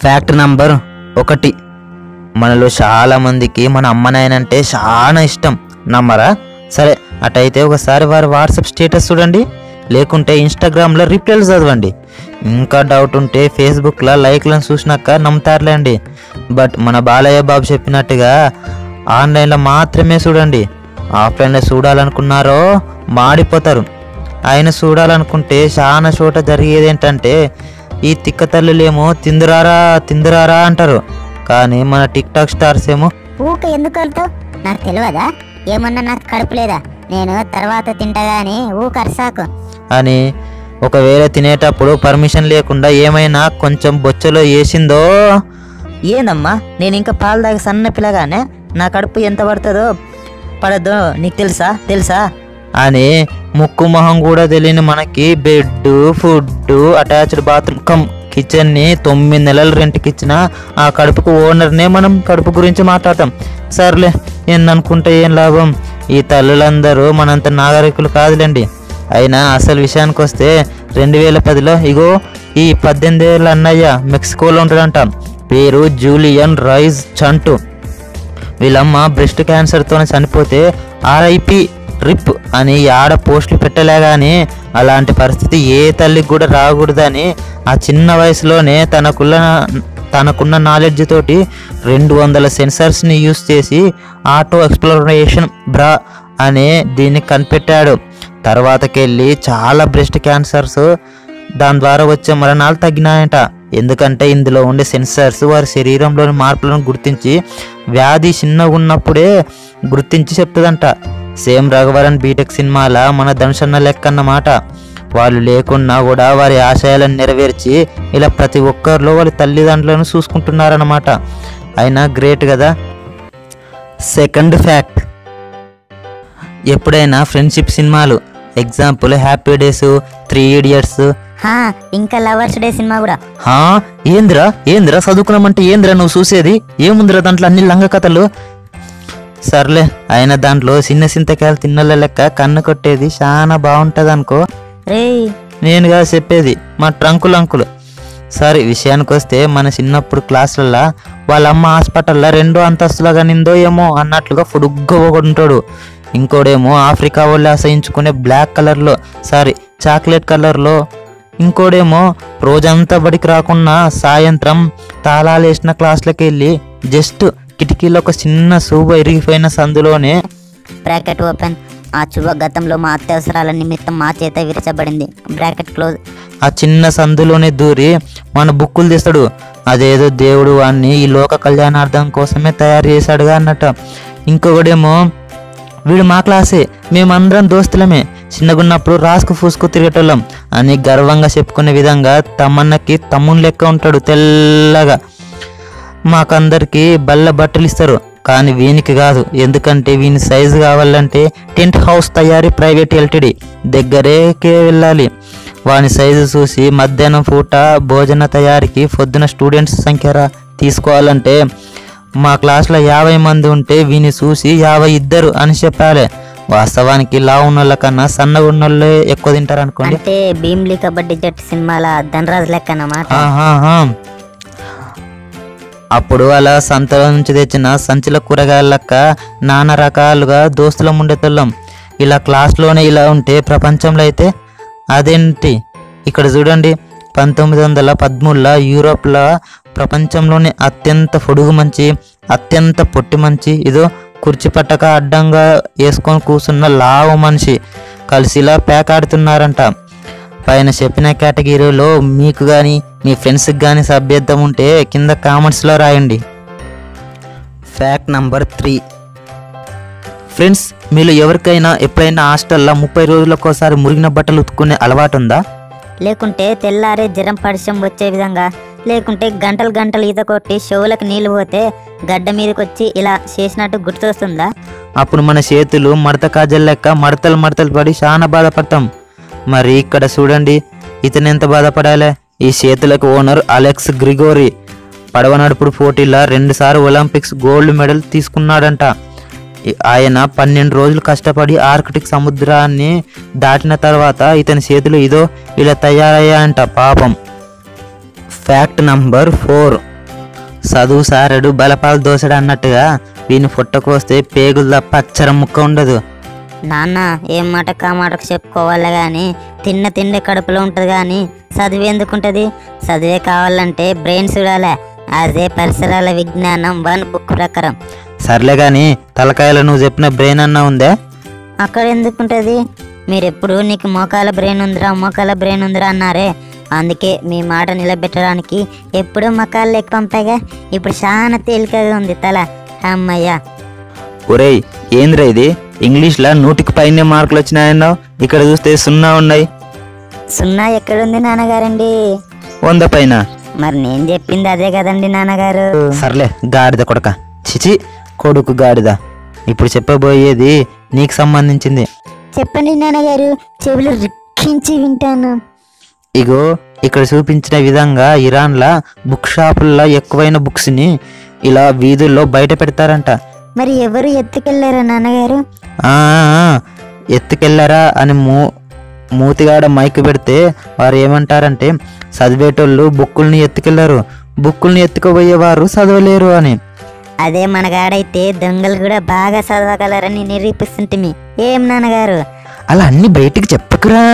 Fact number ఒకటి మనలో చాలా మందికి మన అమ్మ నాయనంటే చాలా ఇష్టం నమ్మరా సరే అటైతే ఒకసారి వారి వాట్సాప్ స్టేటస్ చూడండి లేకుంటే ఇన్స్టాగ్రామ్లో రిప్లైలు చదవండి ఇంకా డౌట్ ఉంటే ఫేస్బుక్లో లైక్లను చూసినాక నమ్ముతారులేండి బట్ మన బాలయ్య బాబు చెప్పినట్టుగా ఆన్లైన్లో మాత్రమే చూడండి ఆఫ్లైన్లో చూడాలనుకున్నారో మాడిపోతారు ఆయన చూడాలనుకుంటే చాలా చోట జరిగేది ఏంటంటే ఈ తిక్క తల్లులేమో తిందురారా తిందురారా అంటారు కానీ మన టిక్ టాక్ స్టార్స్ ఏమో ఊక ఎందుకు వెళ్తావు నాకు తెలియదా ఏమన్నా నాకు కడుపు లేదా నేను తర్వాత తింటా గాని ఊక అరసాకు అని ఒకవేళ తినేటప్పుడు పర్మిషన్ లేకుండా ఏమైనా కొంచెం బొచ్చలో వేసిందో ఏందమ్మా నేను ఇంకా పాలు తాగి సన్న పిల్లగానే నా కడుపు ఎంత పడుతుందో పడద్దో నీకు తెలుసా తెలుసా అని ముక్కు మొహం కూడా తెలియని మనకి bed food attached bathroom cum కిచెన్ని తొమ్మిది నెలలు రెంట్కి ఇచ్చిన ఆ కడుపుకు ఓనర్నే మనం కడుపు గురించి మాట్లాడతాం సర్లే ఏందనుకుంటే ఏం లాభం ఈ తల్లులందరూ మనంత నాగరికులు కాదులేండి అయినా అసలు విషయానికి వస్తే రెండు వేల పదిలో ఇగో ఈ పద్దెనిమిది ఏళ్ళ అన్నయ్య మెక్సికోలో ఉంటాడంట పేరు జూలియన్ రైజ్ చంటు వీళ్ళమ్మ బ్రెస్ట్ క్యాన్సర్తో చనిపోతే ఆర్ఐపి రిప్ అని ఆడ పోస్టులు పెట్టలే కానీ అలాంటి పరిస్థితి ఏ తల్లికి కూడా రాకూడదని ఆ చిన్న వయసులోనే తనకున్న తనకున్న నాలెడ్జ్ తోటి రెండు వందల సెన్సర్స్ని యూస్ చేసి ఆటో ఎక్స్ప్లోరేషన్ బ్రా అనే దీన్ని కనిపెట్టాడు తర్వాతకెళ్ళి చాలా బ్రెస్ట్ క్యాన్సర్స్ దాని ద్వారా వచ్చే మరణాలు తగ్గినాయంట ఎందుకంటే ఇందులో ఉండే సెన్సర్స్ వారి శరీరంలోని మార్పులను గుర్తించి వ్యాధి చిన్నగా ఉన్నప్పుడే గుర్తించి చెప్తుందంట సేమ్ రఘువరన్ బీటెక్ సినిమాల మన ధనుషన్న లెక్క అన్నమాట వాళ్ళు లేకున్నా కూడా వారి ఆశయాలను నెరవేర్చి ఇలా ప్రతి ఒక్కరిలో వాళ్ళ తల్లిదండ్రులను చూసుకుంటున్నారన్నమాట అయినా గ్రేట్ కదా సెకండ్ ఫ్యాక్ట్ ఎప్పుడైనా ఫ్రెండ్షిప్ సినిమాలు example happy days three idiots హా ఇంకా లవర్స్ డే సినిమా కూడా హా ఏందిరా ఏందిరా చదువుకున్నామంటే ఏందిరా నువ్వు చూసేది ఏముందిరా దాంట్లో అన్ని లంగ కథలు సర్లే అయినా దాంట్లో చిన్న చింతకాయలు తిన్నల లెక్క కన్ను కొట్టేది చాలా బాగుంటది అనుకో రేయ్ నేనుగా చెప్పేది మా ట్రంకులు అంకులు సరే విషయానికి వస్తే మన చిన్నప్పుడు క్లాసులలో వాళ్ళ అమ్మ హాస్పిటల్లో రెండో అంతస్తులుగా నిందో ఏమో అన్నట్లుగా ఫుడుగ్గా ఒకడు ఉంటాడు ఇంకోడేమో ఆఫ్రికా వాళ్ళు అసహించుకునే బ్లాక్ కలర్లో సారీ చాక్లెట్ కలర్లో ఇంకోడేమో రోజంతా బడికి రాకుండా సాయంత్రం తాళాలు వేసిన క్లాసులకి వెళ్ళి జస్ట్ కిటికీలో ఒక చిన్న సూబ ఇరిగిపోయిన సందులోనే బ్రాకెట్ ఓపెన్ ఆ చువ్వ గతంలో మా అత్యవసరాల నిమిత్తం మా చేత విరచబడింది బ్రాకెట్ క్లోజ్ ఆ చిన్న సందులోనే దూరి మన బుక్కులు తీస్తాడు అదేదో దేవుడు వాణ్ణి ఈ లోక కళ్యాణార్థం కోసమే తయారు చేశాడుగా అన్నట్ట ఇంకొకడేమో వీడు మా క్లాసే మేమందరం దోస్తులమే చిన్నగున్నప్పుడు రాసుకు ఫూసుకు తిరిగేటోళ్ళం అని గర్వంగా చెప్పుకునే విధంగా తమ్మన్నకి తమ్ముని లెక్క ఉంటాడు తెల్లగా మాకందరికి బల్ల బట్టలు ఇస్తారు కానీ వీనికి కాదు ఎందుకంటే వీని సైజు కావాలంటే టెంట్ హౌస్ తయారీ ప్రైవేట్ ఎల్టీడీ దగ్గరేకే వెళ్ళాలి వాని సైజు చూసి మధ్యాహ్నం పూట భోజన తయారీకి పొద్దున స్టూడెంట్స్ సంఖ్య రా- తీసుకోవాలంటే మా క్లాస్లో యాభై మంది ఉంటే వీని చూసి యాభై ఇద్దరు అని చెప్పాలి వాస్తవానికి లావు ఉన్నోళ్ళ కన్నా సన్నగా ఉన్నోళ్ళే ఎక్కువ తింటారు అనుకోండి అంటే భీమ్లీ కబడ్డీ జట్టు సినిమాల ధనరాజ్ లెక్క అన్నమాట ఆహాహా. అప్పుడు అలా సంతలో నుంచి తెచ్చిన సంచుల కూరగాయల లెక్క నానా రకాలుగా దోస్తులం ఉండేతోళ్ళం ఇలా క్లాస్లోనే ఇలా ఉంటే ప్రపంచంలో అయితే అదేంటి ఇక్కడ చూడండి పంతొమ్మిది వందల పదమూడులో యూరోప్లో ప్రపంచంలోనే అత్యంత పొడుగు మంచి అత్యంత పొట్టి మంచి ఇదో కుర్చీ పట్టక అడ్డంగా వేసుకొని కూర్చున్న లావు మనిషి కలిసిలా ప్యాక్ ఆడుతున్నారంట పైన చెప్పిన కేటగిరీలో మీకు కానీ మీ ఫ్రెండ్స్కి కానీ సభ్యత్వం ఉంటే కింద కామెంట్స్లో రాయండి ఫ్యాక్ట్ నంబర్ త్రీ ఫ్రెండ్స్ మీరు ఎవరికైనా ఎప్పుడైనా హాస్టల్లో ముప్పై రోజులకోసారి మురిగిన బట్టలు ఉతుక్కునే అలవాటు ఉందా లేకుంటే తెల్లారే జ్వరం పరిచయం వచ్చే విధంగా లేకుంటే గంటలు గంటలు ఈత కొట్టి చెవులకు నీళ్లు పోతే గడ్డ మీదకి వచ్చి ఇలా చేసినట్టు గుర్తొస్తుందా అప్పుడు మన చేతులు మడత కాజల్ లెక్క మడతలు మడతలు పడి చాలా బాధపడతాం మరి ఇక్కడ చూడండి ఇతను ఎంత బాధపడాలి ఈ చేతులకు ఓనర్ అలెక్స్ గ్రిగోరి పడవ నడుపుడు పోటీలో రెండుసార్లు ఒలింపిక్స్ గోల్డ్ మెడల్ తీసుకున్నాడంట ఈ- ఆయన పన్నెండు రోజులు కష్టపడి ఆర్కిటిక్ సముద్రాన్ని దాటిన తర్వాత ఇతని చేతులు ఇదో ఇలా తయారయ్యాయంట పాపం ఫ్యాక్ట్ నంబర్ ఫోర్ చదువు సారడు బలపాలు దోసడు అన్నట్టుగా వీని పుట్టకు వస్తే పేగులు తప్ప అచ్చరం ముక్క ఉండదు నాన్న ఏం మాట కా మాటకు చెప్పుకోవాలి కానీ తిన్న తిండి కడుపులో ఉంటుంది కానీ చదువు ఎందుకుంటుంది చదివే కావాలంటే బ్రెయిన్ చూడాలి అదే పరిసరాల విజ్ఞానం వన్ బుక్ ప్రకారం సర్లే గాని తలకాయలో నువ్వు చెప్పిన బ్రెయిన్ అన్నా ఉందే అక్కడ ఎందుకుంటుంది మీరెప్పుడు నీకు మోకాల బ్రెయిన్ ఉందిరా మోకాల బ్రెయిన్ ఉందిరా అన్నారే అందుకే మీ మాట నిలబెట్టడానికి ఎప్పుడూ మకాలు లెక్క పంపాగా ఇప్పుడు చాలా తేలికగా ఉంది తల అమ్మయ్యా ఒరేయ్ ఏంద్రా ఇది ఇంగ్లీష్లో నూటికి పైనే మార్కులు వచ్చినాయన్నావు ఇక్కడ చూస్తే సున్నా ఉన్నాయి సున్నా ఎక్కడుంది నాన్నగారండి వంద పైన మరి నేను చెప్పింది అదే కదండి నాన్నగారు సర్లే గాడిద కొడక చిచి కొడుకు గాడిద ఇప్పుడు చెప్పబోయేది నీకు సంబంధించింది చెప్పండి నాన్నగారు చెవులు రిక్కించి వింటాను ఇగో ఇక్కడ చూపించిన విధంగా ఇరాన్లా బుక్ షాపుల్లో ఎక్కువైన బుక్స్ని ఇలా వీధుల్లో బయట పెడతారంట మరి ఎవరు ఎత్తుకెళ్లారా నాన్నగారు ఆ, ఆ, ఎత్తుకెళ్ళారా అని మూ మూతిగాడ మైక్ పెడితే వారు ఏమంటారంటే చదివేటోళ్ళు బుక్కుల్ని ఎత్తుకెళ్లారు బుక్కుల్ని ఎత్తుకుపోయేవారు చదవలేరు అని అదే మనగాడైతే దొంగలు కూడా బాగా చదవగలరని నిరూపిస్తుంటిమి ఏం నాన్నగారు అలా అన్ని బయటికి చెప్పకురా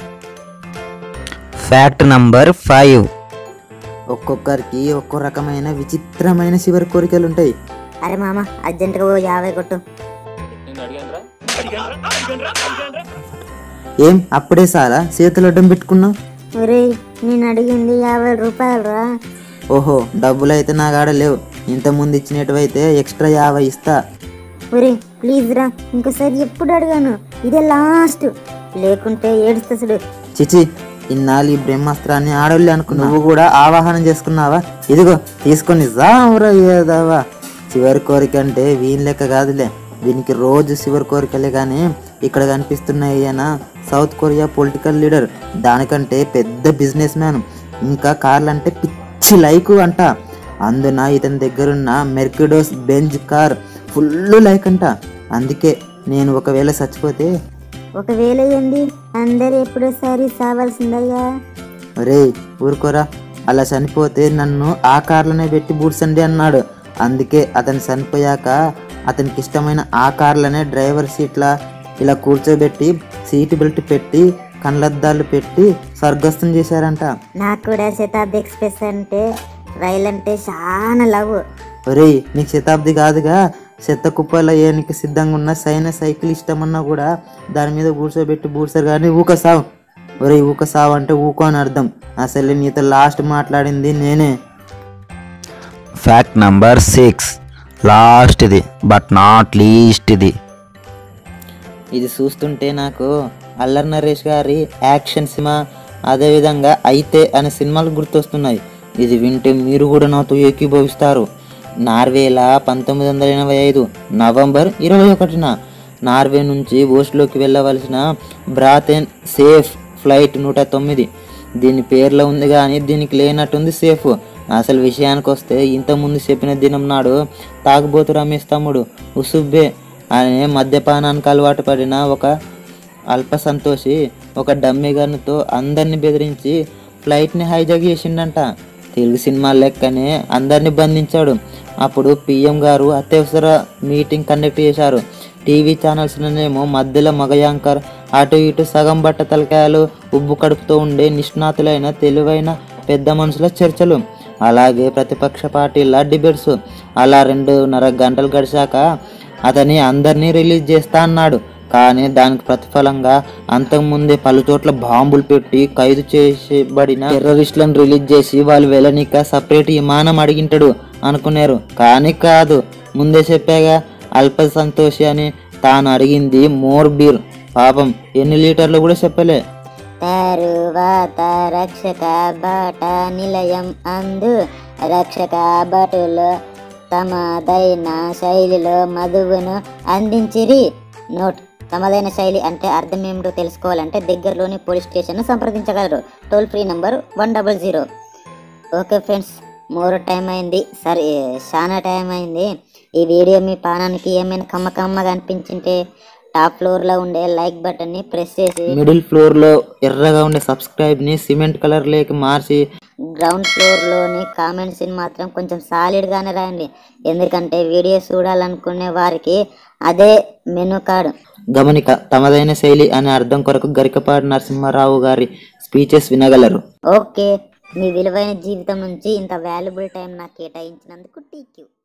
ఫ్యాక్ట్ నంబర్ ఫైవ్ ఒక్కొక్కరికి ఒక్కో రకమైన విచిత్రమైన చివరి కోరికలు ఉంటాయి అరే మామ అర్జెంటుగా ఓ యాభై కొట్టు ఏం అప్పుడే సారా చేతులు అడ్డం పెట్టుకున్నావు ఒరేయ్ నేను అడిగింది యాభై రూపాయలు రా ఓహో డబ్బులు అయితే నా కాడ లేవు ఇంత ముందు ఇచ్చినట్టువైతే ఎక్స్ట్రా యాభై ఇస్తా ఒరే ప్లీజ్ రా ఇంకోసారి ఎప్పుడు అడగాను ఇదే లాస్ట్ లేకుంటే ఏడుస్తసుడు చిచి ఇన్నాళ్ళు ఈ బ్రహ్మాస్త్రాన్ని ఆడోళ్ళు అనుకున్నా నువ్వు కూడా ఆవాహనం చేసుకున్నావా ఇదిగో తీసుకొని జామురా ఏదావా చివరి కోరిక అంటే వీని లెక్క కాదులే దీనికి రోజు చివరి కోరికలే కానీ ఇక్కడ కనిపిస్తున్నాయి ఈయన సౌత్ కొరియా పొలిటికల్ లీడర్ దానికంటే పెద్ద బిజినెస్ మ్యాన్ ఇంకా కార్లు అంటే పిచ్చి లైకు అంట అందున ఇతని దగ్గరున్న Mercedes Benz car full like అంట అందుకే నేను ఒకవేళ చచ్చిపోతే ఒకవేళ ఏంది అందరు ఎప్పుడోసారి సావాల్సిందయ్యా ఒరే ఊరుకోరా అలా చనిపోతే నన్ను ఆ కార్లోనే పెట్టి బూడ్సండి అన్నాడు అందుకే అతను చనిపోయాక అతనికి ఇష్టమైన ఆ కార్లనే డ్రైవర్ సీట్లా ఇలా కూర్చోబెట్టి సీట్ బెల్ట్ పెట్టి కళ్ళద్దాలు పెట్టి స్వర్గస్థం చేశారంట నాకు కూడా శతాబ్ది ఎక్స్ప్రెస్ అంటే రైలు అంటే చాలా లవ్ ఒరేయ్ నీకు శతాబ్ది కాదుగా చెత్త కుప్పలో ఏనికి సిద్ధంగా ఉన్న సైన సైకిల్ ఇష్టమన్నా కూడా దాని మీద కూర్చోబెట్టి బూడ్సారు కానీ ఊక సావు ఒరే ఊక సావు అంటే ఊకో అని అర్థం అసలు నీతో లాస్ట్ మాట్లాడింది నేనే ఫ్యాక్ట్ నంబర్ సిక్స్ లాస్ట్ ఇది బట్ నాట్ లీస్ట్ ఇది ఇది చూస్తుంటే నాకు అల్లరి నరేష్ గారి యాక్షన్ సినిమా అదేవిధంగా అయితే అనే సినిమాలు గుర్తొస్తున్నాయి ఇది వింటే మీరు కూడా నాతో ఏకీభవిస్తారు నార్వేల పంతొమ్మిది వందల ఎనభై ఐదు నవంబర్ ఇరవై ఒకటిన నార్వే నుంచి ఓస్లోకి వెళ్ళవలసిన బ్రాతెన్ సేఫ్ ఫ్లైట్ నూట తొమ్మిది దీని పేర్లో ఉంది కానీ దీనికి లేనట్టుంది సేఫ్ అసలు విషయానికి వస్తే ఇంతకుముందు చెప్పిన దినం నాడు తాగుబోతు రమేష్ తమ్ముడు ఉసుబ్బే అనే మద్యపానానికి అలవాటు పడిన ఒక అల్ప సంతోషి ఒక డమ్మీ గన్నుతో అందరిని బెదిరించి ఫ్లైట్ని హైజాక్ చేసిండంట తెలుగు సినిమా లెక్కనే అందరిని బంధించాడు అప్పుడు పిఎం గారు అత్యవసర మీటింగ్ కండక్ట్ చేశారు టీవీ ఛానల్స్లోనేమో మధ్యలో మగ యాంకర్ అటు ఇటు సగం బట్ట తలకాయలు ఉబ్బు కడుపుతో ఉండే నిష్ణాతులైన తెలివైన పెద్ద మనుషుల చర్చలు అలాగే ప్రతిపక్ష పార్టీల డిబేట్స్ అలా రెండున్నర గంటలు గడిచాక అతని అందరినీ రిలీజ్ చేస్తా అన్నాడు కానీ దానికి ప్రతిఫలంగా అంతకుముందే పలు చోట్ల బాంబులు పెట్టి ఖైదు చేసేబడిన టెర్రరిస్టులను రిలీజ్ చేసి వాళ్ళు వెళ్ళనిక సపరేట్ విమానం అడిగింటాడు అనుకున్నారు కానీ కాదు ముందే చెప్పాగా అల్ప సంతోషి అని తాను అడిగింది మోర్ బీర్ పాపం ఎన్ని లీటర్లు కూడా చెప్పలే తరువాత రక్షక బాట నిలయం అందు రక్షక భటులు తమదైన శైలిలో మధువును అందించిరి నోట్ తమదైన శైలి అంటే అర్థం ఏమిటో తెలుసుకోవాలంటే దగ్గరలోని పోలీస్ స్టేషన్ సంప్రదించగలరు toll free number one double zero okay friends more time అయింది సరే చాలా టైం అయింది ఈ వీడియో మీ పానానికి ఏమైనా కమ్మ కమ్మగా అనిపించింటే టాప్ ఫ్లోర్ లో ఉండే లైక్ బటన్ ని ప్రెస్ చేసి మిడిల్ ఫ్లోర్ లో ఎర్రగా ఉండే సబ్స్క్రైబ్ ని సిమెంట్ కలర్ లేక మార్చి గ్రౌండ్ ఫ్లోర్ లోని కామెంట్స్ ని మాత్రం కొంచెం సాలిడ్ గానే రాయండి ఎందుకంటే వీడియో చూడాలనుకునే వారికి అదే మెనూ కార్డు గమనిక తమదైన శైలి అనే అర్థం కొరకు గరికపాటి నరసింహారావు గారి స్పీచెస్ వినగలరు ఓకే మీ విలువైన జీవితం నుంచి ఇంత వాల్యుబుల్ టైం నాకు కేటాయించినందుకు టీక్యూ